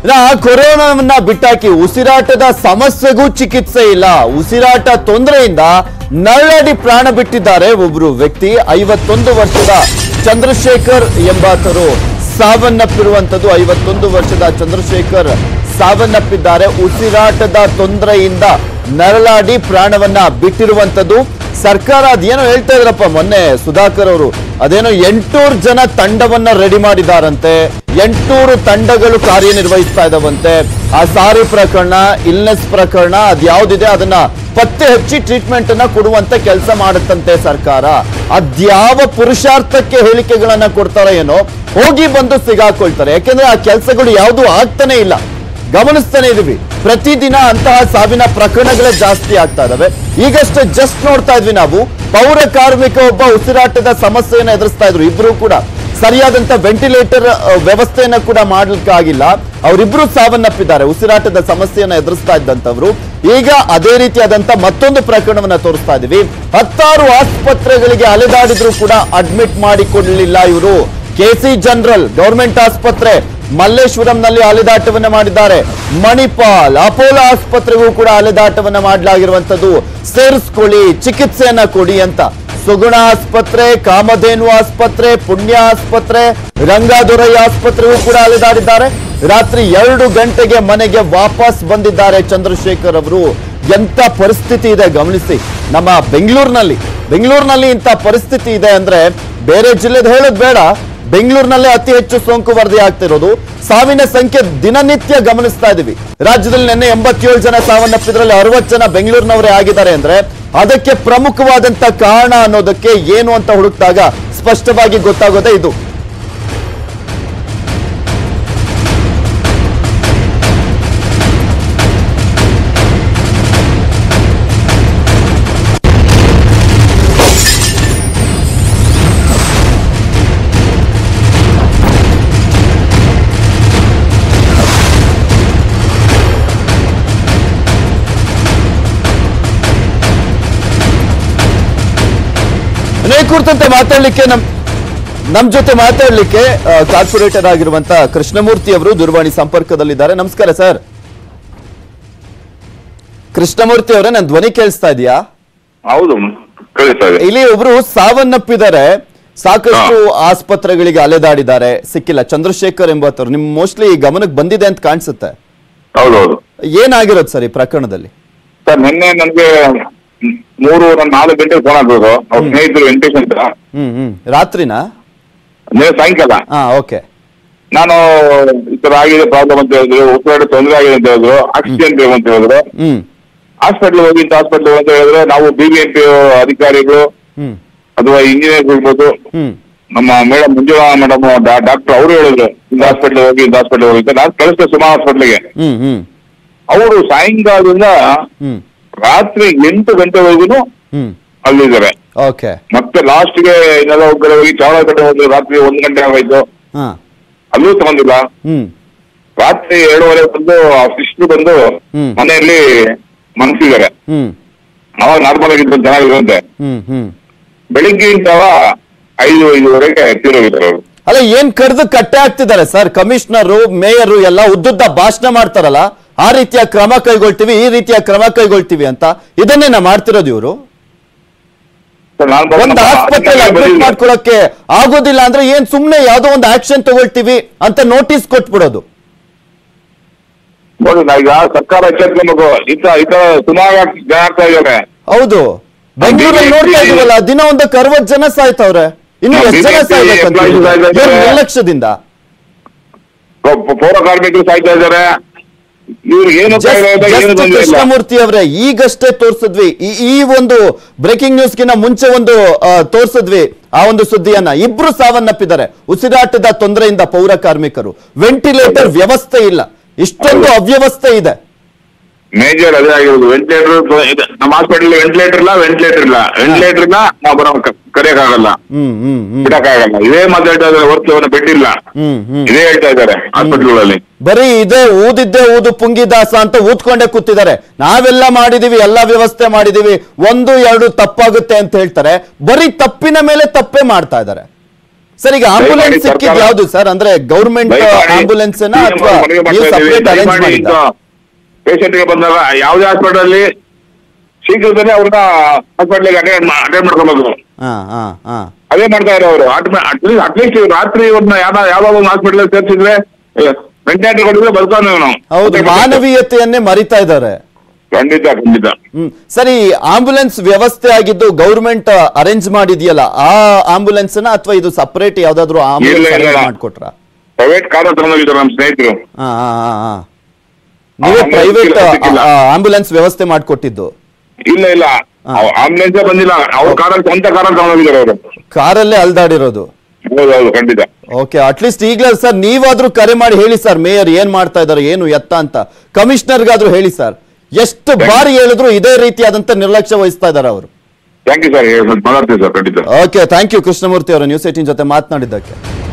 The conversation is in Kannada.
ಇನ್ನ ಕೊರೋನಾವನ್ನ ಬಿಟ್ಟಾಕಿ ಉಸಿರಾಟದ ಸಮಸ್ಯೆಗೂ ಚಿಕಿತ್ಸೆ ಇಲ್ಲ ಉಸಿರಾಟ ತೊಂದರೆಯಿಂದ ನರಳಡಿ ಪ್ರಾಣ ಬಿಟ್ಟಿದ್ದಾರೆ ಒಬ್ರು ವ್ಯಕ್ತಿ ಐವತ್ತೊಂದು ವರ್ಷದ ಚಂದ್ರಶೇಖರ್ ಎಂಬಾತರು ಸಾವನ್ನಪ್ಪಿರುವಂತದ್ದು ಐವತ್ತೊಂದು ವರ್ಷದ ಚಂದ್ರಶೇಖರ್ ಸಾವನ್ನಪ್ಪಿದ್ದಾರೆ ಉಸಿರಾಟದ ತೊಂದರೆಯಿಂದ ನರಳಾಡಿ ಪ್ರಾಣವನ್ನ ಬಿಟ್ಟಿರುವಂತದ್ದು ಸರ್ಕಾರ ಅದೇನೋ ಹೇಳ್ತಾ ಇದ್ರಪ್ಪ ಮೊನ್ನೆ ಸುಧಾಕರ್ ಅವರು ಅದೇನೋ ಎಂಟುನೂರು ಜನ ತಂಡವನ್ನ ರೆಡಿ ಮಾಡಿದಾರಂತೆ ಎಂಟುನೂರು ತಂಡಗಳು ಕಾರ್ಯನಿರ್ವಹಿಸ್ತಾ ಇದಾವಂತೆ ಆ ಸಾರಿ ಪ್ರಕರಣ ಇಲ್ನೆಸ್ ಪ್ರಕರಣ ಅದ್ಯಾವ್ದಿದೆ ಅದನ್ನ ಪತ್ತೆ ಹಚ್ಚಿ ಟ್ರೀಟ್ಮೆಂಟ್ ಅನ್ನ ಕೊಡುವಂತ ಕೆಲಸ ಮಾಡುತ್ತಂತೆ ಸರ್ಕಾರ ಅದ್ಯಾವ ಪುರುಷಾರ್ಥಕ್ಕೆ ಹೇಳಿಕೆಗಳನ್ನ ಕೊಡ್ತಾರೋ ಏನೋ ಹೋಗಿ ಬಂದು ಸಿಗಾಕೊಳ್ತಾರೆ ಯಾಕೆಂದ್ರೆ ಆ ಕೆಲಸಗಳು ಯಾವುದು ಆಗ್ತಾನೆ ಇಲ್ಲ ಗಮನಿಸ್ತಾನೆ ಇದೀವಿ ಪ್ರತಿದಿನ ಅಂತಹ ಸಾವಿನ ಪ್ರಕರಣಗಳೇ ಜಾಸ್ತಿ ಆಗ್ತಾ ಇದಾವೆ ಈಗಷ್ಟೇ ಜಸ್ಟ್ ನೋಡ್ತಾ ಇದ್ವಿ ನಾವು ಪೌರ ಕಾರ್ಮಿಕ ಒಬ್ಬ ಉಸಿರಾಟದ ಸಮಸ್ಯೆಯನ್ನು ಎದುರಿಸ್ತಾ ಇದ್ರು ಇಬ್ರು ಕೂಡ ಸರಿಯಾದಂತ ವೆಂಟಿಲೇಟರ್ ವ್ಯವಸ್ಥೆಯನ್ನ ಕೂಡ ಮಾಡ್ಲಿಕ್ಕಾಗಿಲ್ಲ ಅವರಿಬ್ರು ಸಾವನ್ನಪ್ಪಿದ್ದಾರೆ ಉಸಿರಾಟದ ಸಮಸ್ಯೆಯನ್ನ ಎದುರಿಸ್ತಾ ಇದ್ದಂತವ್ರು ಈಗ ಅದೇ ರೀತಿಯಾದಂತ ಮತ್ತೊಂದು ಪ್ರಕರಣವನ್ನ ತೋರಿಸ್ತಾ ಇದೀವಿ ಹತ್ತಾರು ಆಸ್ಪತ್ರೆಗಳಿಗೆ ಅಲೆದಾಡಿದ್ರು ಕೂಡ ಅಡ್ಮಿಟ್ ಮಾಡಿಕೊಳ್ಳಲಿಲ್ಲ ಇವರು ಕೆಸಿ ಜನರಲ್ ಗವರ್ಮೆಂಟ್ ಆಸ್ಪತ್ರೆ ಮಲ್ಲೇಶ್ವರಂನಲ್ಲಿ ಅಲೆದಾಟವನ್ನ ಮಾಡಿದ್ದಾರೆ ಮಣಿಪಾಲ್ ಅಪೋಲೋ ಆಸ್ಪತ್ರೆಗೂ ಕೂಡ ಅಲೆದಾಟವನ್ನ ಮಾಡಲಾಗಿರುವಂತದ್ದು ಸೇರಿಸ್ಕೊಳ್ಳಿ ಚಿಕಿತ್ಸೆಯನ್ನ ಕೊಡಿ ಅಂತ ಸುಗುಣ ಆಸ್ಪತ್ರೆ ಕಾಮಧೇನು ಆಸ್ಪತ್ರೆ ಪುಣ್ಯ ಆಸ್ಪತ್ರೆ ರಂಗಾದೊರೈ ಆಸ್ಪತ್ರೆಗೂ ಕೂಡ ಅಲೆದಾಡಿದ್ದಾರೆ ರಾತ್ರಿ ಎರಡು ಗಂಟೆಗೆ ಮನೆಗೆ ವಾಪಸ್ ಬಂದಿದ್ದಾರೆ ಚಂದ್ರಶೇಖರ್ ಅವರು ಎಂತ ಪರಿಸ್ಥಿತಿ ಇದೆ ಗಮನಿಸಿ ನಮ್ಮ ಬೆಂಗಳೂರಿನಲ್ಲಿ ಬೆಂಗಳೂರಿನಲ್ಲಿ ಇಂಥ ಪರಿಸ್ಥಿತಿ ಇದೆ ಅಂದ್ರೆ ಬೇರೆ ಜಿಲ್ಲೆದು ಹೇಳೋದು ಬೇಡ ಬೆಂಗಳೂರಿನಲ್ಲೇ ಅತಿ ಹೆಚ್ಚು ಸೋಂಕು ವರದಿ ಆಗ್ತಿರೋದು ಸಾವಿನ ಸಂಖ್ಯೆ ದಿನನಿತ್ಯ ಗಮನಿಸ್ತಾ ಇದೀವಿ ರಾಜ್ಯದಲ್ಲಿ ನಿನ್ನೆ ಎಂಬತ್ತೇಳು ಜನ ಸಾವನ್ನಪ್ಪಿದ್ರಲ್ಲಿ ಅರವತ್ತು ಜನ ಬೆಂಗಳೂರಿನವರೇ ಆಗಿದ್ದಾರೆ ಅಂದ್ರೆ ಅದಕ್ಕೆ ಪ್ರಮುಖವಾದಂತ ಕಾರಣ ಅನ್ನೋದಕ್ಕೆ ಏನು ಅಂತ ಹುಡುಕ್ದಾಗ ಸ್ಪಷ್ಟವಾಗಿ ಗೊತ್ತಾಗೋದೇ ಇದು ಇದೇ ಕುರಿತಂತೆ ಮಾತಾಡ್ಲಿಕ್ಕೆ ನಮ್ ನಮ್ ಜೊತೆ ಮಾತಾಡ್ಲಿಕ್ಕೆ ಕಾರ್ಪೊರೇಟರ್ ಆಗಿರುವಂತ ಕೃಷ್ಣಮೂರ್ತಿ ಅವರು ದೂರವಾಣಿ ಸಂಪರ್ಕದಲ್ಲಿದ್ದಾರೆ ನಮಸ್ಕಾರ ಸರ್ ಕೃಷ್ಣಮೂರ್ತಿ ಅವರೇ ನನ್ನ ಧ್ವನಿ ಕೇಳಿಸ್ತಾ ಇದೆಯಾ ಹೌದು ಕಳಿಸ್ತಾ ಇದೆ ಇಲ್ಲಿ ಒಬ್ರು ಸಾವನ್ನಪ್ಪಿದ್ದಾರೆ ಸಾಕಷ್ಟು ಆಸ್ಪತ್ರೆಗಳಿಗೆ ಅಲೆದಾಡಿದ್ದಾರೆ ಸಿಕ್ಕಿಲ್ಲ ಚಂದ್ರಶೇಖರ್ ಎಂಬತ್ತವ್ರು ನಿಮ್ ಮೋಸ್ಟ್ಲಿ ಗಮನಕ್ಕೆ ಬಂದಿದೆ ಅಂತ ಕಾಣಿಸುತ್ತೆ ಹೌದೌದು ಏನಾಗಿರೋದು ಸರ್ ಈ ಪ್ರಕರಣದಲ್ಲಿ ಸರ್ ನಿನ್ನೆ ನನಗೆ ಮೂರು ನಾಲ್ಕು ಗಂಟೆಗೆ ಫೋನ್ ಆಗ್ಬೋದು ಅವ್ರ ಸ್ನೇಹಿತರು ವೆಂಕಟೇಶ್ ಅಂತ ಹ್ಮ್ ಹ್ಮ್ ರಾತ್ರಿನಾ ನಿನ್ನೆ ಸಾಯಂಕಾಲ ಹಾ ಓಕೆ ನಾನು ಈ ತರ ಆಗಿದೆ ಪ್ರಾಬ್ಲಮ್ ಅಂತ ಹೇಳಿದ್ರು ಉಸಿರಾಟ ತೊಂದರೆ ಆಗಿದೆ ಅಂತ ಹೇಳಿದ್ರು ಆಕ್ಸಿಜನ್ ಬೇಕು ಅಂತ ಹೇಳಿದ್ರು ಹ್ಮ್ ಹಾಸ್ಪಿಟ್ಲ್ ಹೋಗಿ ಇಂಥ ಹಾಸ್ಪಿಟ್ಲ್ ಅಂತ ಹೇಳಿದ್ರೆ ನಾವು ಬಿ ಬಿ ಎಂ ಪಿ ಅಧಿಕಾರಿಗಳು ಹ್ಮ್ ಅಥವಾ ಇಂಜಿನಿಯರ್ ಇರ್ಬೋದು ಹ್ಮ್ ನಮ್ಮ ಮೇಡಮ್ ಮಂಜುಳಾ ಮೇಡಮ್ ಡಾಕ್ಟರ್ ಅವರು ಹೇಳಿದ್ರು ಇಂಥ ಹಾಸ್ಪಿಟ್ಲ್ ಹೋಗಿ ಇಂಥ ಹಾಸ್ಪಿಟ್ಲ್ ಹೋಗಿ ಅಂತ ನಾನು ಕಳಿಸ್ದೆ ಸುಮಾ ಹಾಸ್ಪಿಟ್ಲಿಗೆ ಹ್ಮ್ ಹ್ಮ್ ಅವರು ಸಾಯಂಕಾಲದಿಂದ ಹ್ಮ್ ರಾತ್ರಿ ಎಂಟು ಗಂಟೆವರೆಗೂ ಹ್ಮ್ ಅಲ್ಲಿದ್ದಾರೆ ಓಕೆ ಮತ್ತೆ ಲಾಸ್ಟ್ಗೆ ಇನ್ನೆಲ್ಲ ಕಡೆ ಹೋಗಿ ಚಾವಳಕಟ್ಟೆ ಹೋದ್ರು ರಾತ್ರಿ ಒಂದು ಗಂಟೆ ಆಗೋಯ್ತು ಹಾ ಅಲ್ಲೂ ತಗೊಂಡಿಲ್ಲ ಹ್ಮ್ ರಾತ್ರಿ ಏಳುವರೆ ಬಂದು ಆ ಸಿಸ್ಟರ್ ಬಂದು ಹ್ಮ್. ಮನೆಯಲ್ಲಿ ಮನಸಿದ್ದಾರೆ ಹ್ಮ್ ಅವಾಗ ನಾರ್ಮಲ್ ಆಗಿದ್ದು ಚೆನ್ನಾಗಿರುವಂತೆ ಹ್ಮ್ ಹ್ಮ್ ಬೆಳಿಗ್ಗೆ ಜಾವ ಐದು ಐದುವರೆಗೆ ತೀರೋಗಿದ್ದಾರೆ ಅವರು ಅಲ್ಲ ಏನ್ ಕಡ್ದು ಕಟ್ಟೆ ಹಾಕ್ತಿದ್ದಾರೆ ಸರ್ ಕಮಿಷನರು ಮೇಯರು ಎಲ್ಲ ಉದ್ದುದ್ದ ಭಾಷಣ ಮಾಡ್ತಾರಲ್ಲ ಆ ರೀತಿಯ ಕ್ರಮ ಕೈಗೊಳ್ತೀವಿ ಈ ರೀತಿಯ ಕ್ರಮ ಕೈಗೊಳ್ತೀವಿ ಅಂತ ಇದನ್ನೇನ ಮಾಡ್ತಿರೋದು ಇವರು ನಾನು ಬಂದು ಒಂದು ನಮ್ಮ ಆಸ್ಪತ್ರೆಯಲ್ಲಿ ಅಧಿಕಾರಿ ಅಡ್ಮಿಟ್ ಬಂದಿದ್ರು. ಮಾಡ್ಕೊಳಕ್ಕೆ ಆಗೋದಿಲ್ಲ ಅಂದ್ರೆ ಏನ್ ಸುಮ್ನೆ ಯಾವ್ದೋ ಒಂದು ಆಕ್ಷನ್ ತಗೊಳ್ತೀವಿ ಅಂತ ನೋಟಿಸ್ ಕೊಟ್ಬಿಡೋದು ನೋಡಿ ನಾ ಈಗ ಸರ್ಕಾರ ಎಚ್ಚೆತ್ಕೊಬೇಕು ಈತ ಈತ ಸುಮಾರು ಜನ ಆಗ್ತಾ ಇದ್ದಾರೆ ಹೌದು ಬೆಂಗಳೂರಲ್ಲಿ ನೋಡ್ತಾ ಇದೀವಲ್ಲ ದಿನ ಒಂದಕ್ಕೆ ಅರವತ್ತು ಜನ ಸಾಯ್ತವ್ರೆ ಇನ್ನು ನಾವು ಎಷ್ಟು ಜನ BJP ಸಾಯ್ಬೇಕಂತ employees ಸಾಯ್ತಾ ಇದ್ದಾರೆ. ನಿರ್ಲಕ್ಷ್ಯದಿಂದ ಪೌ- ಪೌರ ಕಾರ್ಮಿಕರು ಸಾಯ್ತಾ ಇದ್ದಾರೆ ಇವ್ರು ಏನು ಜಸ್ಟ್- ಕಾಯ್ದೆ ಇದೆ, ಏನು ಜಸ್ಟ್ ತೊಂದ್ರೆ ಇಲ್ಲ ಕೃಷ್ಣಮೂರ್ತಿ ಅವರೇ ಈಗಷ್ಟೇ ತೋರ್ಸಿದ್ವಿ ಈ- ಈ ಒಂದು ಬ್ರೇಕಿಂಗ್ ನ್ಯೂಸ್ ಗಿನ ಮುಂಚೆ ಒಂದು ಆ, ತೋರ್ಸಿದ್ವಿ ಆ ಒಂದು ಸುದ್ದಿಯನ್ನ ಇಬ್ರು ಸಾವನ್ನಪ್ಪಿದ್ದಾರೆ ಉಸಿರಾಟದ ತೊಂದರೆಯಿಂದ ಪೌರ ಕಾರ್ಮಿಕರು ವೆಂಟಿಲೇಟರ್ ವ್ಯವಸ್ಥೆ ಇಲ್ಲ ಇಷ್ಟೊಂದು ಅವ್ಯವಸ್ಥೆ ಇದೆ ಮೇಜರ್ ಅದೇ ಆಗಿರೋದು ವೆಂಟಿಲೇಟರ್ ನಮ್ಮ ಹಾಸ್ಪಿಟಲ್ ವೆಂಟಿಲೇಟರ್ ಇಲ್ಲ ವೆಂಟಿಲೇಟರ್ ಇಲ್ಲ ವೆಂಟಿಲೇಟರ್ ಇಲ್ಲ ನಾವು ಬರೋ ಕರೆಯಕ್ಕಾಗಲ್ಲ ಹ್ಮ್ ಹ್ಮ್ ಹ್ಮ್ ಬಿಡಕ್ಕಾಗಲ್ಲ ಇದೇ ಮಾತಾಡ್ತಾ ಇದ್ದಾರೆ ಹೊರತು ಅವನ ಬೆಡ್ ಇಲ್ಲ ಹ್ಮ್ ಹ್ಮ್ ಇದೇ ಹೇಳ್ತಾ ಇದ್ದಾರೆ ಹಾಸ್ಪಿಟಲ್ಗಳಲ್ಲಿ ಬರೀ ಇದೇ ಊದಿದ್ದೇ ಊದು ಪುಂಗಿದಾಸ ಅಂತ ಊದ್ಕೊಂಡೇ ಕೂತಿದ್ದಾರೆ ನಾವೆಲ್ಲ ಮಾಡಿದೀವಿ ಎಲ್ಲ ವ್ಯವಸ್ಥೆ ಮಾಡಿದೀವಿ ಒಂದು ಎರಡು ತಪ್ಪಾಗುತ್ತೆ ಅಂತ ಹೇಳ್ತಾರೆ ಬರೀ ತಪ್ಪಿನ ಮೇಲೆ ತಪ್ಪೇ ಮಾಡ್ತಾ ಇದ್ದಾರೆ ಸರ್ ಈಗ ಆಂಬುಲೆನ್ಸ್ ದಯಮಾಡಿ ಸಿಕ್ಕಿದ್ ಸರ್ಕಾರ- ಯಾವ್ದು ಸರ್ ಅಂದ್ರೆ ಗೌರ್ಮೆಂಟ್ ಆಂಬುಲೆನ್ಸ್ ಅಥವಾ ನೀವು ಸಪರೇಟ್ ಅರೇಂಜ್ ಮಾಡಿದ್ದ ಪೇಷಂಟ್ಗೆ ಬಂದಾಗ ಯಾವುದೇ ಹಾಸ್ಪಿಟಲ್ ಅಲ್ಲಿ ಶೀಘ್ರದಲ್ಲೇ ಅವ್ರನ್ನ ಹಾಸ್ಪಿಟಲ್ಗೆ ಅಟೆಂಡ್ ಅಟೆಂಡ್ ಮಾಡ್ಕೊಬೇಕು ಹಾ ಹಾ ಹಾ ಅದೇ ಮಾಡ್ತಾ ಇರೋ ಅವರು ಅಟ್ಲೀಸ್ಟ್ ಅಟ್ಲೀಸ್ಟ್ ರಾತ್ರಿ ಇವ್ರನ್ನ ಯಾವ ಯಾವ್ದೋ ಒಂದು ಹಾಸ್ಪಿಟಲ್ ಸೇರ್ಸಿದ್ರೆ ವೆಂಟಿಲೇಟರ್ ಕೊಟ್ಟಿದ್ರೆ ಬರ್ತಾನೆ ಇವನು ಹೌದು ಮಾನವೀಯತೆಯನ್ನೇ ಮರಿತಾ ಇದ್ದಾರೆ ಖಂಡಿತ ಖಂಡಿತ ಹ್ಮ್ ಸರಿ ಆಂಬುಲೆನ್ಸ್ ವ್ಯವಸ್ಥೆ ಆಗಿದ್ದು ಗೌರ್ಮೆಂಟ್ ಅರೇಂಜ್ ಮಾಡಿದ್ಯಲ್ಲ ಆ ಆಂಬುಲೆನ್ಸ್ ನ ಅಥವಾ ಇದು ಸಪರೇಟ್ ಯಾವ್ದಾದ್ರು ಇಲ್ಲ, ಆಂಬುಲೆನ್ಸ್ ಇಲ್ಲ, ಅರೇಂಜ್ ಇಲ್ಲ. ಮಾಡ್ಕೊಟ್ರ ಪ್ರೈವೇಟ್ ಕಾರ್ ತಗೊಂಡೋಗಿದ್ರು ನಮ್ಮ ಸ್ನೇಹಿತರು ಹಾ ಹಾ ಹಾ ಹಾ ನೀವೇ ambulance ಪ್ರೈವೇಟ್ ಸಿಕ್ಕಿಲ್ಲ, ಸಿಕ್ಕಿಲ್ಲ. ಆಂಬುಲೆನ್ಸ್ ವ್ಯವಸ್ಥೆ ಮಾಡ್ಕೊಟ್ಟಿದ್ದು ಇಲ್ಲ ಇಲ್ಲ ಹಾ. ಆಂಬುಲೆನ್ಸ್ ಬಂದಿಲ್ಲ ಅವ್ರ ಕಾರಲ್ಲಿ ಸ್ವಂತ ಕಾರಲ್ಲಿ ತಗೊಂಡೋಗಿದ್ದಾರೆ ಅವರು ಕಾರಲ್ಲೇ ಅಲ್ದಾಡಿರೋದು ಹೌದೌದು ಖಂಡಿತ ಓಕೆ ಅಟ್ಲೀಸ್ಟ್ ಈಗ್ಲೇ ಸರ್ ನೀವಾದ್ರೂ ಕರೆ ಮಾಡಿ ಹೇಳಿ ಸರ್ ಮೇಯರ್ ಏನ್ ಮಾಡ್ತಾ ಇದಾರೆ ಏನು ಎತ್ತ ಅಂತ ಕಮಿಷನರ್ಗಾದ್ರೂ ಹೇಳಿ ಸರ್ ಎಷ್ಟು ಬಾರಿ ಹೇಳಿದ್ರು ಇದೇ ರೀತಿಯಾದಂತ ನಿರ್ಲಕ್ಷ್ಯ ವಹಿಸ್ತಾ ಇದಾರೆ ಅವರು ಥ್ಯಾಂಕ್ ಯು ಸರ್ ಮಾತಾಡ್ತೀವಿ ಸರ್ ಖಂಡಿತ ಓಕೆ ಥ್ಯಾಂಕ್ ಯು ಕೃಷ್ಣಮೂರ್ತಿ ಅವರು ನ್ಯೂಸ್ ಏಟಿನ್ ಜೊತೆ ಮಾತನಾಡಿದ್ದಕ್ಕೆ